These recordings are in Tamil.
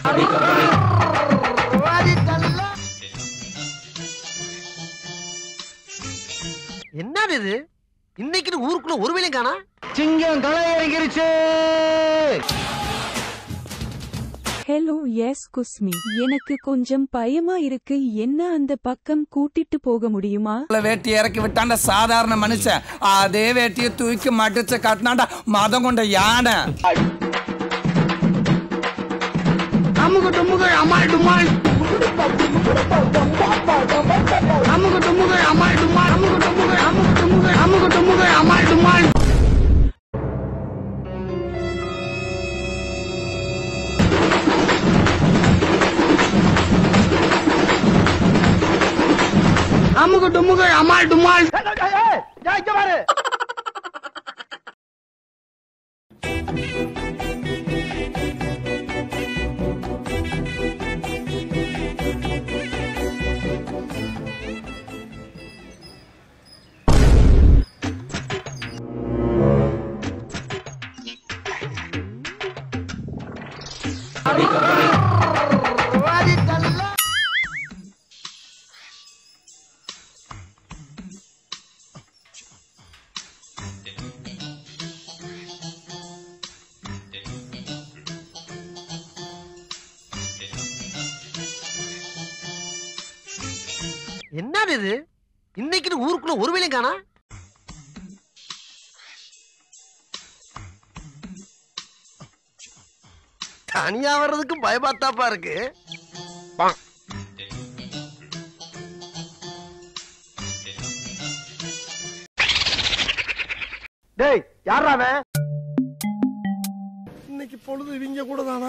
என்னது இது இன்னைக்கு ஊருக்குள்ள ஒரு வேலையும் காணா சிங்கம் களை இறங்கிருச்சு ஹலோ எஸ் குஸ்மி எனக்கு கொஞ்சம் பயமா இருக்கு என்ன அந்த பக்கம் கூட்டிட்டு போக முடியுமா வேட்டி இறக்கி விட்டாண்ட சாதாரண மனுஷன் அதே வேட்டியை தூக்கி மடிச்சு கட்டினாண்டா மதம் கொண்ட யானை அமுக டுமுக அமால் டுமால் அமுக டுமுக அமால் டுமால் அமுக டுமுக அமுக டுமுக அமுக டுமுக அமால் டுமால் அமுக டுமுக அமால் டுமால் என்னது இது இன்னைக்கு ஊருக்குள்ள ஒரு வேலையும் காணா தனியா வர்றதுக்கு பயமாத்தாப்பா இருக்கு டேய் யாரா அவன் இன்னைக்கு பொழுது இவங்க கூட தானா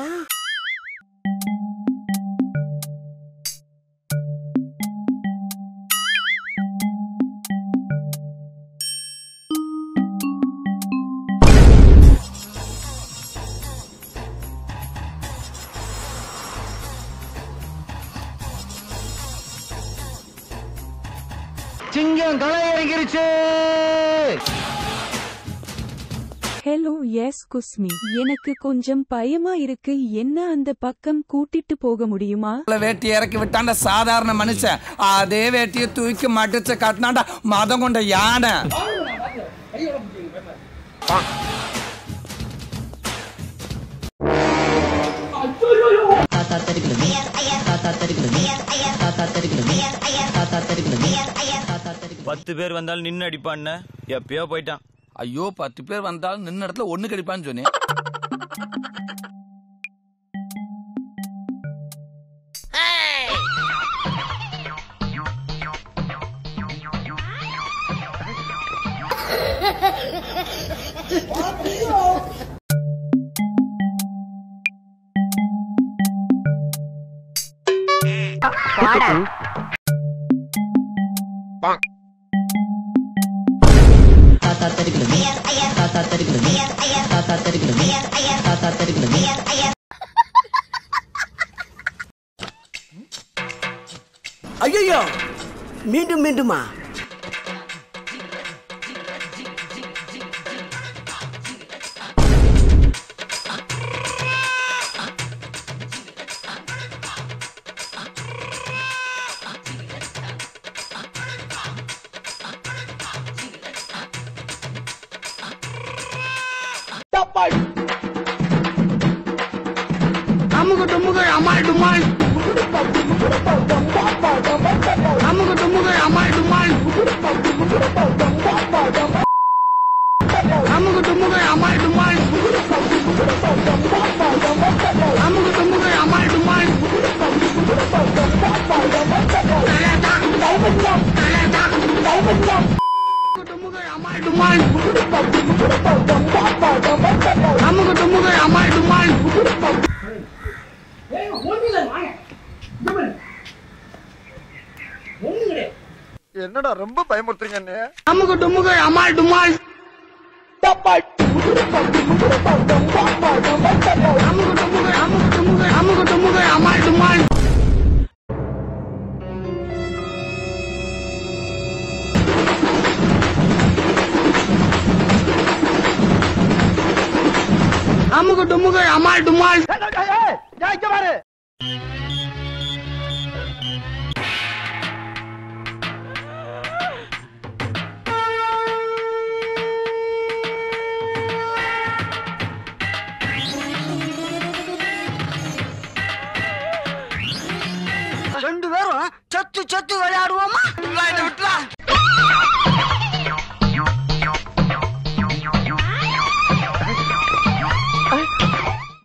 சிங்கம் களை இறங்கிருச்சு ஹலோ எஸ் குஸ்மி எனக்கு கொஞ்சம் பயமா இருக்கு என்ன அந்த பக்கம் கூட்டிட்டு போக முடியுமா வேட்டி இறக்கி விட்டாண்ட சாதாரண மனுஷன் அதே வேட்டியை தூக்கி மடிச்சு கட்டினாண்டா மதம் கொண்ட யானை பத்து பேர் வந்தாலும் நின்னு அடிப்பான்னு எப்பயோ போயிட்டான் ஐயோ பத்து பேர் வந்தாலும் நின்ன இடத்துல ஒண்ணு கிடைப்பான்னு சொன்னேன் ஐயோ மீண்டும் மீண்டுமா அமுக டுமுக அமால் டுமால் அமுக டுமுக அமால் டுமால் அமுக டுமுக அமால் டுமால் அமுக டுமுக அமால் டுமால் அமுக டுமுக அமால் டுமால் அமுக டுமுக அமால் டுமால் என்னடா ரொம்ப பயமுறுத்துறீங்க அண்ணே அமுக டுமுக அமால் டுமால் அமுக டுமுக அமுக டுமுக அமுக டுமுக அமால் டுமால் அமுக டுமுக அமால் டுமால் இங்க பாரு ரெண்டு பேரும் சத்து சத்து விளையாடுவோமா